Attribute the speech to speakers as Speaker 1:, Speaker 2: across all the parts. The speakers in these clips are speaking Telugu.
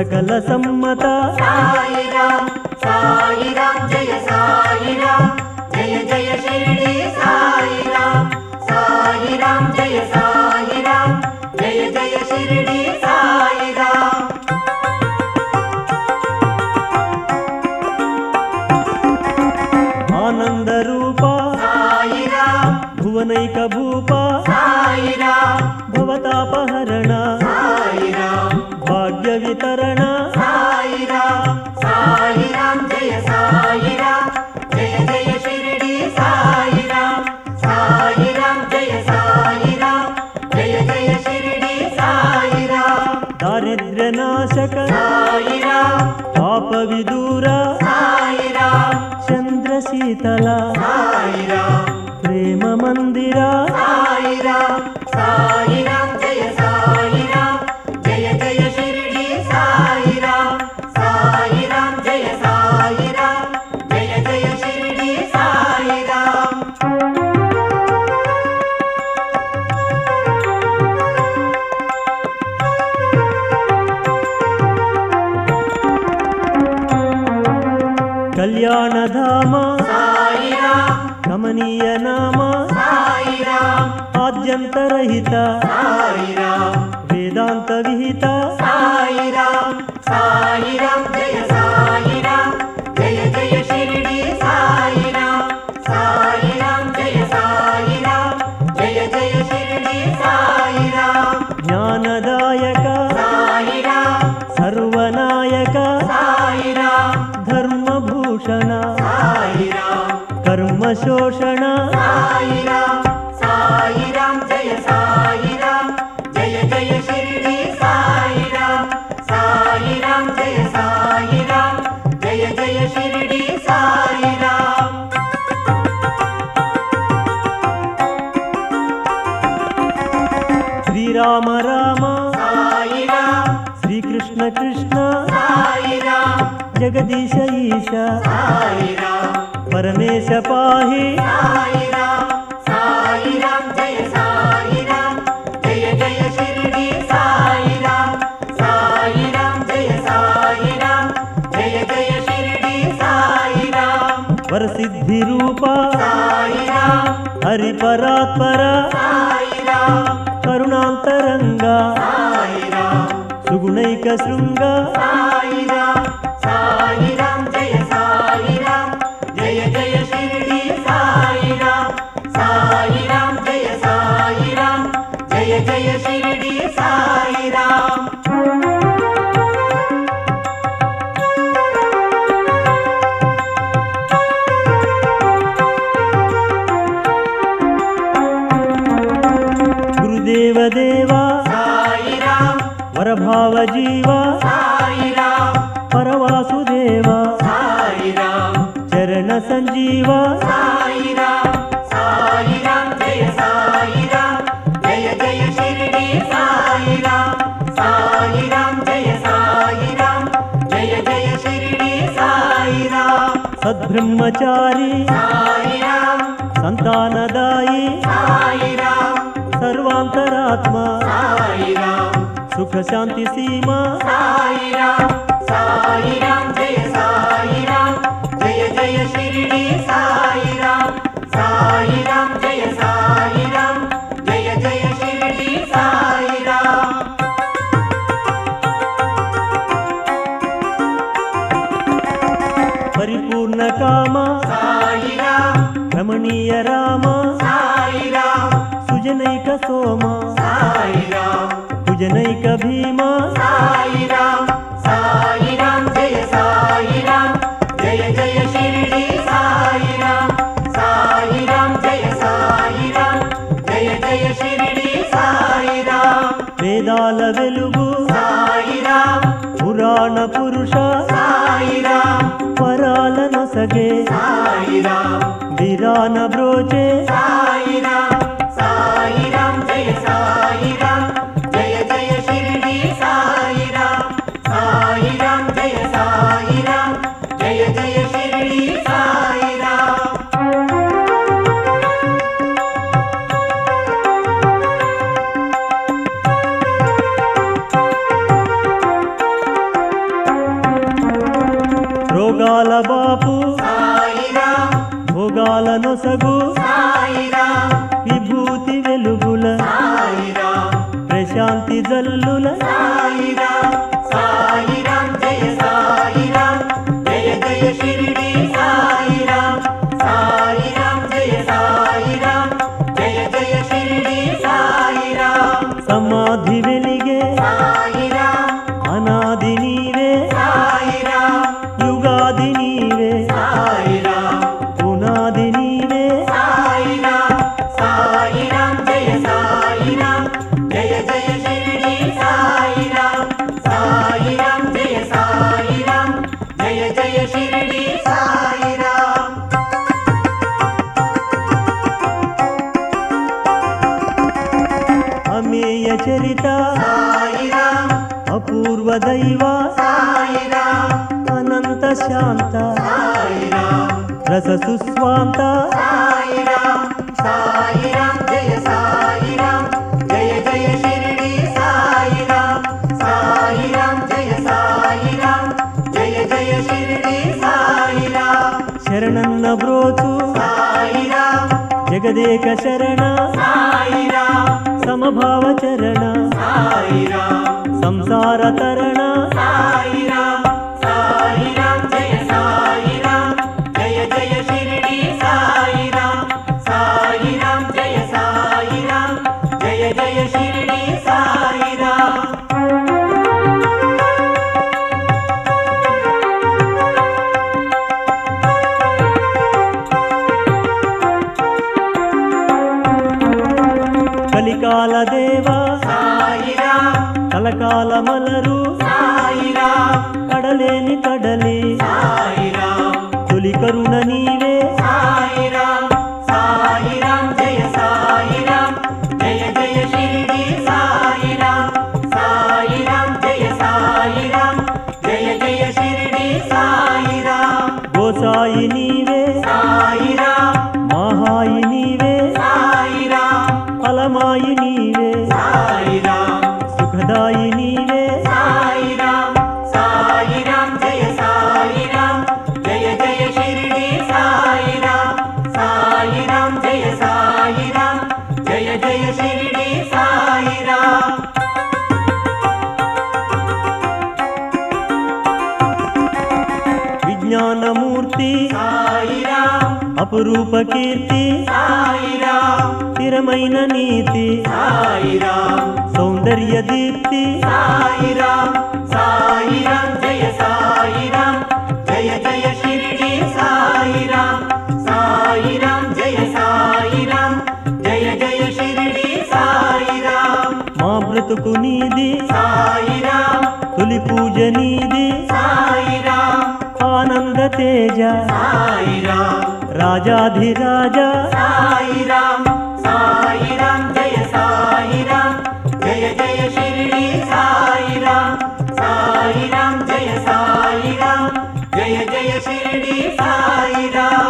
Speaker 1: సకల సమ్మత
Speaker 2: సాయిరాం సాయిరాం జయ సాయిరాం జయ జయ షిరిడి సాయిరాం సాయిరాం జయ సాయిరాం జయ జయ షిరిడి సాయిరాం
Speaker 1: ఆనంద రూప
Speaker 2: సాయిరాం
Speaker 1: భువనైక భూప
Speaker 2: సాయిరాం
Speaker 1: భవతాపహరణ
Speaker 2: సాయిరాం
Speaker 1: భాగ్య వితరణ
Speaker 2: సాయిరాం సాయిరాం జయ సాయిరాం జయ జయ షిరిడి సాయిరాం సాయిరాం జయ సాయిరాం జయ జయ షిరిడి సాయిరాం
Speaker 1: దారిద్ర్య నాశక
Speaker 2: సాయిరాం
Speaker 1: పాప విదూర
Speaker 2: సాయిరాం
Speaker 1: చంద్రశీతల
Speaker 2: సాయిరాం
Speaker 1: ప్రేమ మందిర
Speaker 2: సాయిరాం సాయిరాం జయ సాయిరాం జయ జయ షిరిడి సాయిరాం సాయిరాం జయ సాయిరాం జయ జయ షిరిడి సాయిరాం
Speaker 1: కళ్యాణధామ
Speaker 2: సాయిరాం
Speaker 1: కమనీయ నామ
Speaker 2: సాయిరాం
Speaker 1: ఆద్యంతరహిత
Speaker 2: సాయిరాం
Speaker 1: వేదాంత విహిత
Speaker 2: సాయిరాం సాయిరాం జయ సాయిరాం జయ జయ షిరిడి సాయిరాం సాయిరాం జయ సాయిరాం జయ జయ షిరిడి సాయిరాం
Speaker 1: జ్ఞానదాయక
Speaker 2: సాయిరాం
Speaker 1: సర్వనాయక
Speaker 2: సాయిరాం
Speaker 1: ధర్మభూషణ
Speaker 2: సాయిరాం
Speaker 1: కర్మశోషణ
Speaker 2: సాయిరాం సాయిరాం జయ సాయిరాం జయ జయ షిరిడి సాయిరాం సాయిరాం జయ సాయిరాం జయ జయ షిరిడి సాయిరాం
Speaker 1: శ్రీరామ రామ
Speaker 2: సాయిరాం
Speaker 1: శ్రీకృష్ణ కృష్ణ
Speaker 2: సాయిరాం
Speaker 1: జగదీశ ఈశ
Speaker 2: సాయిరాం
Speaker 1: పరమేశ పాహి
Speaker 2: సాయిరాం సాయిరాం జయ సాయిరాం జయ జయ షిరిడి సాయిరాం సాయిరాం జయ సాయిరాం జయ జయ షిరిడి సాయిరాం
Speaker 1: వరసిద్ధి రూప
Speaker 2: సాయిరాం
Speaker 1: హరిపరాత్పర
Speaker 2: సాయిరాం
Speaker 1: కరుణాంతరంగ
Speaker 2: సాయిరాం
Speaker 1: సుగుణైక శృంగ
Speaker 2: సాయిరాం సాయిరాం జయ సాయిరాం జయ జయ షిరిడి సాయిరాం సాయిరాం జయ సాయిరాం జయ జయ షిరిడి సాయిరాం
Speaker 1: గురుదేవ దేవా
Speaker 2: సాయిరాం
Speaker 1: వరభావ జీవ
Speaker 2: సాయిరాం
Speaker 1: పరవాసుదేవ
Speaker 2: సాయిరాం
Speaker 1: చరణ సంజీవ
Speaker 2: సాయిరాం సాయిరాం జయ సాయిరాం జయ జయ షిరిడి సాయిరాం సాయిరాం జయ సాయిరాం జయ జయ షిరిడి సాయిరాం
Speaker 1: సద్బ్రహ్మచారి
Speaker 2: సాయిరాం
Speaker 1: సంతానదాయి
Speaker 2: సాయిరాం
Speaker 1: సర్వాంతరాత్మ
Speaker 2: సాయిరాం
Speaker 1: సుఖ శాంతి సీమ
Speaker 2: సాయిరాం సాయిరాం జయ సాయిరాం జయ జయ షిరిడి సాయిరాం సాయిరాం జయ సాయిరాం జయ జయ షిరిడి సాయిరాం
Speaker 1: పరిపూర్ణ కామ
Speaker 2: సాయిరాం
Speaker 1: రమణీయ రామ
Speaker 2: సాయిరాం
Speaker 1: సుజనైక సోమ
Speaker 2: సాయిరాం
Speaker 1: కుజనైక భీమ
Speaker 2: సాయిరాం సాయిరాం జయ సాయిరాం జయ జయ షిరిడి సాయిరాం సాయిరాం జయ సాయిరాం జయ జయ షిరిడి సాయిరాం
Speaker 1: వేదాల వెలుగు
Speaker 2: సాయిరాం
Speaker 1: పురాణ పురుష
Speaker 2: సాయిరాం
Speaker 1: పరాల నొసగే
Speaker 2: సాయిరాం
Speaker 1: విరాన బ్రోచే
Speaker 2: సాయిరాం సాయిరాం జయ సాయిరాం జయ జయ షిరిడి సాయిరాం సాయిరాం జయ సాయిరాం జయ జయ షిరిడి సాయిరాం
Speaker 1: రోగాల బాపు
Speaker 2: సాయిరాం
Speaker 1: భోగాల నొసగు
Speaker 2: సాయిరాం
Speaker 1: విభూతి వెలుగుల
Speaker 2: సాయిరాం
Speaker 1: ప్రశాంతి జల్లుల
Speaker 2: సాయిరాం సాయిరాం జయ సాయిరాం జయ జయ షిరిడి సాయిరాం సాయిరాం జయ సాయిరాం జయ జయ షిరిడి సాయిరాం
Speaker 1: సమాధి వెలిగే
Speaker 2: సాయిరాం
Speaker 1: అనాది నీవే
Speaker 2: సాయిరాం
Speaker 1: యుగాది నీవే
Speaker 2: సాయిరాం
Speaker 1: పునాది నీవే
Speaker 2: సాయిరాం సాయిరాం జయ సాయిరాం జయ జయ షిరిడి సాయిరాం సాయిరాం జయ సాయిరాం జయ జయ షిరిడి సాయిరాం
Speaker 1: అమేయ చరిత
Speaker 2: సాయిరాం
Speaker 1: అపూర్వ దైవ
Speaker 2: సాయిరాం
Speaker 1: అనంత శాంత
Speaker 2: సాయిరాం
Speaker 1: రస సుస్వాంత
Speaker 2: సాయిరాం సాయిరాం జయ సాయిరాం జయ జయ షిరిడి సాయిరాం సాయిరాం జయ సాయిరాం జయ జయ షిరిడి సాయిరాం
Speaker 1: శరణన్న బ్రోచు
Speaker 2: సాయిరాం
Speaker 1: జగదేక శరణ
Speaker 2: సాయిరాం
Speaker 1: సమభావ చరణ
Speaker 2: సాయిరాం
Speaker 1: సంసార తరణ
Speaker 2: సాయిరాం సాయిరాం జయ సాయిరాం జయ జయ షిరిడి సాయిరాం సాయిరాం జయ సాయిరాం జయ జయ షిరిడి సాయిరాం
Speaker 1: కలికాల దేవ
Speaker 2: సాయిరాం
Speaker 1: కలకాల మలరు
Speaker 2: సాయిరాం
Speaker 1: కడలేని కడలే
Speaker 2: సాయిరాం
Speaker 1: తొలి కరుణ నీవే
Speaker 2: సాయిరాం సాయిరాం జయ సాయిరాం జయ జయ షిరిడి సాయిరాం సాయిరాం జయ సాయిరాం జయ జయ షిరిడి సాయిరాం
Speaker 1: గోసాయి నీవే
Speaker 2: సాయిరాం
Speaker 1: మాహాయి నీవే
Speaker 2: సాయిరాం
Speaker 1: ఫలమాయి నీవే
Speaker 2: సాయిరాం
Speaker 1: సుఖదాయి నీవే
Speaker 2: సాయిరాం సాయిరాం జయ సాయిరాం జయ జయ షిరిడి సాయిరాం సాయిరాం జయ సాయిరాం జయ జయ షిరిడి సాయిరాం
Speaker 1: విజ్ఞానమూర్తి
Speaker 2: సాయిరాం
Speaker 1: అపురూప కీర్తి
Speaker 2: సాయిరాం
Speaker 1: స్థిరమైన నీతి
Speaker 2: సాయిరాం
Speaker 1: సౌందర్య దీప్తి
Speaker 2: సాయిరాం సాయిరాం జయ సాయిరాం జయ జయ షిరిడి సాయిరాం సాయిరాం జయ సాయిరాం జయ జయ షిరిడి సాయిరాం
Speaker 1: మా బ్రతుకు నీది
Speaker 2: సాయిరాం
Speaker 1: తొలి పూజ నీది
Speaker 2: సాయిరాం
Speaker 1: ఆనంద తేజ
Speaker 2: సాయిరాం
Speaker 1: రాజాధిరాజ
Speaker 2: సాయిరాం సాయిరాం జయ సాయిరాం జయ జయ షిరిడి సాయిరాం సాయిరాం జయ సాయిరాం జయ జయ షిరిడి సాయిరాం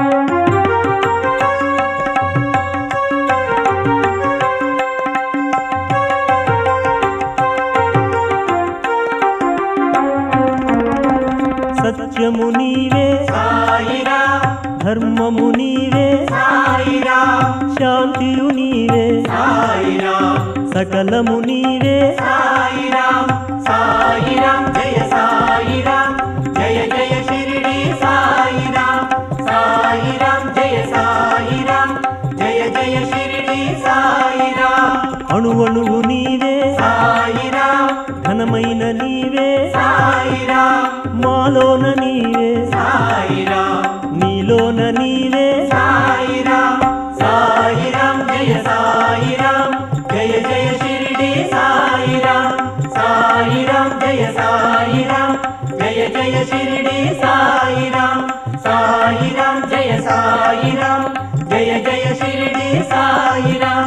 Speaker 1: సత్యము నీవే
Speaker 2: సాయిరాం
Speaker 1: ధర్మము నీవే
Speaker 2: సాయిరాం
Speaker 1: శాంతియు నీవే
Speaker 2: సాయిరాం
Speaker 1: సకలము నీవే
Speaker 2: సాయిరాం సాయిరాం జయ సాయిరాం జయ జయ షిరిడి సాయిరాం సాయిరాం జయ సాయిరాం జయ జయ షిరిడి సాయిరాం
Speaker 1: అణువణువు నీవే
Speaker 2: సాయిరాం
Speaker 1: ఘనమైన నీవే
Speaker 2: సాయిరాం
Speaker 1: మాలోన నీవే
Speaker 2: సాయిరాం
Speaker 1: నీలోన నీవే
Speaker 2: సాయిరాం సాయిరాం జయ సాయిరాం జయ జయ షిరిడి సాయిరాం సాయిరాం జయ సాయిరాం జయ జయ షిరిడి సాయిరాం సాయిరాం జయ సాయిరాం జయ జయ షిరిడి సాయిరాం